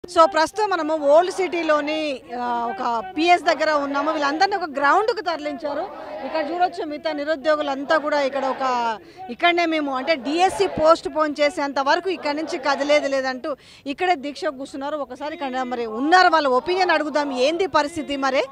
so ప్రస్తుతం మనము old సిటీలోని ఆ, ఒక పిఎస్ దగ్గర ఉన్నాము వీళ్ళందరినీ ఒక గ్రౌండ్కి తరలించారు ఇక్కడ చూడొచ్చు మిగతా నిరుద్యోగులంతా కూడా ఇక్కడ ఒక ఇక్కడనే మేము అంటే డిఎస్సి పోస్ట్ పోన్ చేసేంత వరకు ఇక్కడ నుంచి కదిలేదు లేదంటూ ఇక్కడే దీక్ష కూర్చున్నారు ఒకసారి ఇక్కడ మరి ఉన్నారు వాళ్ళ ఒపీనియన్ అడుగుదాం ఏంది పరిస్థితి మరి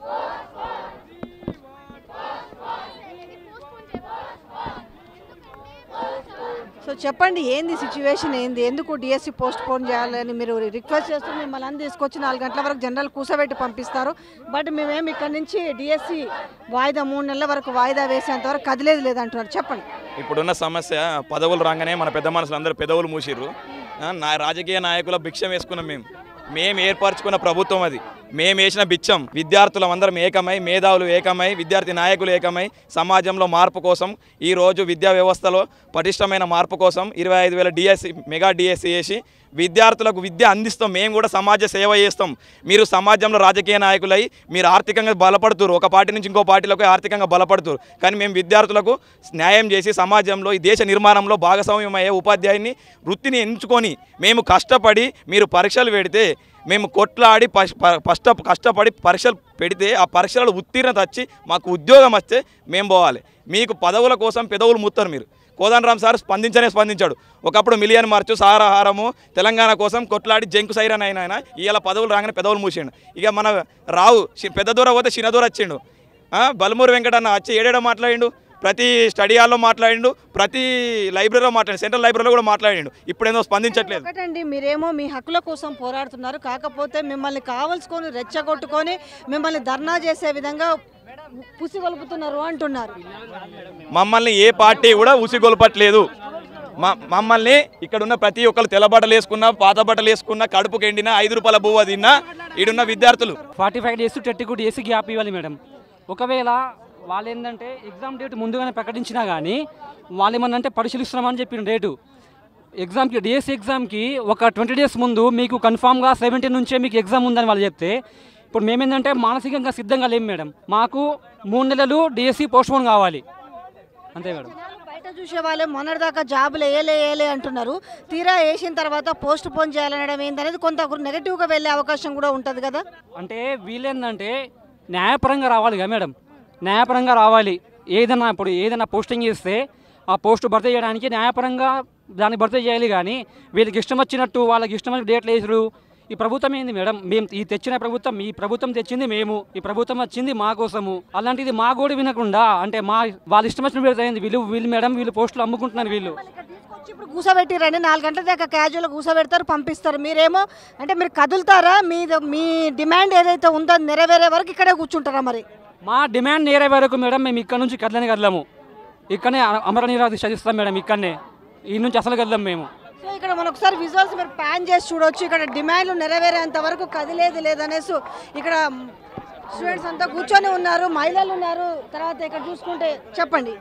సో చెప్పండి ఏంది సిచ్యువేషన్ ఏంది ఎందుకు డిఎస్సి పోస్ట్ పోన్ చేయాలని మీరు రిక్వెస్ట్ చేస్తూ మిమ్మల్ని అందరూ తీసుకొచ్చి నాలుగు గంటల వరకు జనరల్ కూర్చోబెట్టి పంపిస్తారు బట్ మేమేం ఇక్కడ నుంచి డిఎస్సి వాయిదా మూడు నెలల వరకు వాయిదా వేసేంత వరకు కదిలేదు లేదంటున్నారు చెప్పండి ఇప్పుడున్న సమస్య పదవులు రాగానే మన పెద్ద మనుషులు అందరూ పెదవులు మూసిర్రు ఆ, నా రాజకీయ నాయకుల భిక్షం వేసుకున్నాం మేము మేము ఏర్పరచుకున్న ప్రభుత్వం అది మేము వేసిన బిచ్చం విద్యార్థులం అందరం ఏకమై మేధావులు ఏకమై విద్యార్థి నాయకులు ఏకమై సమాజంలో మార్పు కోసం ఈ రోజు విద్యా వ్యవస్థలో పటిష్టమైన మార్పు కోసం ఇరవై ఐదు వేల డిఎస్సి మెగా డిఎస్సి వేసి విద్యార్థులకు విద్య అందిస్తాం మేము కూడా సమాజ సేవ చేస్తాం మీరు సమాజంలో రాజకీయ నాయకులై మీరు ఆర్థికంగా బలపడుతురు ఒక పార్టీ నుంచి ఇంకో పార్టీలకు ఆర్థికంగా బలపడుతురు కానీ మేము విద్యార్థులకు న్యాయం చేసి సమాజంలో ఈ దేశ నిర్మాణంలో భాగస్వామ్యం అయ్యే ఉపాధ్యాయుని వృత్తిని ఎంచుకొని మేము కష్టపడి మీరు పరీక్షలు పెడితే మేము కొట్లాడి పశ్- ప- కష్ట కష్టపడి పరీక్షలు పెడితే ఆ పరీక్షలలో ఉత్తీర్ణత వచ్చి మాకు ఉద్యోగం వస్తే మేము పోవాలి మీకు పదవుల కోసం పెదవులు ముత్తారు మీరు కోదండరామ్ సార్ స్పందించనే స్పందించాడు ఒకప్పుడు మిలియన్ మార్చు సారాహారము తెలంగాణ కోసం కొట్లాడి జంకు సైరన్ అయిన ఆయన ఇవాళ పదవులు రాగానే పెదవులు మూసిండు ఇక మన రావు చి- పెద్ద దూర పోతే చిన్న దూర వచ్చిండు ఆ, బలమూరి వెంకటన్న వచ్చి ఏడేడో మాట్లాడిండు ప్రతి స్టడీ హాల్లో మాట్లాడిండు ప్రతి లైబ్రరీలో మాట్లాడిండు సెంట్రల్ లైబ్రరీలో కూడా మాట్లాడిండు ఇప్పుడేందో స్పందించట్లేదు ఒకటండి మీరేమో మీ హక్కుల కోసం పోరాడుతున్నారు కాకపోతే మిమ్మల్ని కావలసుకొని రెచ్చగొట్టుకొని మిమ్మల్ని ధర్నా చేసే విధంగా పుసిగొలుపుతున్నారు అంటున్నారు మమ్మల్ని ఏ పార్టీ కూడా ఉసిగొల్పట్లేదు మ- మమ్మల్ని ఇక్కడ ఉన్న ప్రతి ఒక్కరు తెల్ల బట్టలు వేసుకున్నా పాత బట్టలు వేసుకున్నా కడుపుకి ఎండినా ఐదు రూపాయల బువ్వ తిన్నా ఈడున్న విద్యార్థులు forty five days thirty two days gap ఇవ్వాలి మేడం ఒకవేళ వాళ్ళు ఏంటంటే ఎగ్జామ్ డేట్ ముందుగానే ప్రకటించినా కానీ వాళ్ళు ఏమన్నంటే పరిశీలిస్తున్నామని చెప్పిన డేటు ఎగ్జామ్కి డిఎస్సి ఎగ్జామ్కి ఒక ట్వంటీ డేస్ ముందు మీకు కన్ఫామ్గా సెవెంటీన్ నుంచే మీకు ఎగ్జామ్ ఉందని వాళ్ళు చెప్తే ఇప్పుడు మేమేంటంటే మానసికంగా సిద్ధంగా లేము మేడం మాకు మూడు నెలలు డిఎస్సి పోస్ట్పోన్ కావాలి అంతే మేడం బయట చూసే వాళ్ళే మొన్నటిదాకా జాబులు వేయలే వేయలే అంటున్నారు తీరా వేసిన తర్వాత పోస్ట్ పోన్ చేయాలనడం ఏందనేది కొంత నెగటివ్గా వెళ్ళే అవకాశం కూడా ఉంటుంది కదా అంటే వీళ్ళేందంటే న్యాయపరంగా రావాలి కదా మేడం న్యాయపరంగా రావాలి ఏదైనా ఇప్పుడు ఏదైనా పోస్టింగ్ చేస్తే ఆ పోస్ట్ భర్తీ చేయడానికి న్యాయపరంగా దాన్ని భర్తీ చేయాలి కానీ వీళ్ళకి ఇష్టం వచ్చినట్టు వాళ్ళకి ఇష్టం వచ్చిన డేట్లు వేసారు ఈ ప్రభుత్వం ఏంది మేడం మేము ఈ తెచ్చిన ప్రభుత్వం ఈ ప్రభుత్వం తెచ్చింది మేము ఈ ప్రభుత్వం వచ్చింది మా కోసము అలాంటిది మా గోడు వినకుండా అంటే మా వాళ్ళ ఇష్టం వచ్చిన పెడితే ఏంది వీళ్ళు వీళ్ళు మేడం వీళ్ళు పోస్టులు అమ్ముకుంటున్నారు వీళ్ళు తీసుకొచ్చి ఇప్పుడు కూసబెట్టిరండి నాలుగు గంటల దాకా క్యాజువల్ కూసబెడతారు పంపిస్తారు మీరేమో అంటే మీరు కదులుతారా మీ మీ డిమాండ్ ఏదైతే ఉందో అది నెరవేరే వరకు ఇక్కడే కూర్చుంటారా మరి మా డిమాండ్ నేరే వరకు మేడం మేము ఇక్కడ నుంచి కదలని కదలము ఇక్కడనే అ- అమర నిరాధి చదిస్తాం మేడం ఇక్కడనే ఈ నుంచి అసలు కదలం మేము సో ఇక్కడ మనం ఒకసారి విజువల్స్ మీరు ప్యాన్ చేసి చూడొచ్చు ఇక్కడ డిమాండ్లు నెరవేరేంత వరకు కదిలేదు లేదనేసి ఇక్కడ స్టూడెంట్స్ అంతా కూర్చొని ఉన్నారు మహిళలు ఉన్నారు తర్వాత ఇక్కడ చూసుకుంటే చెప్పండి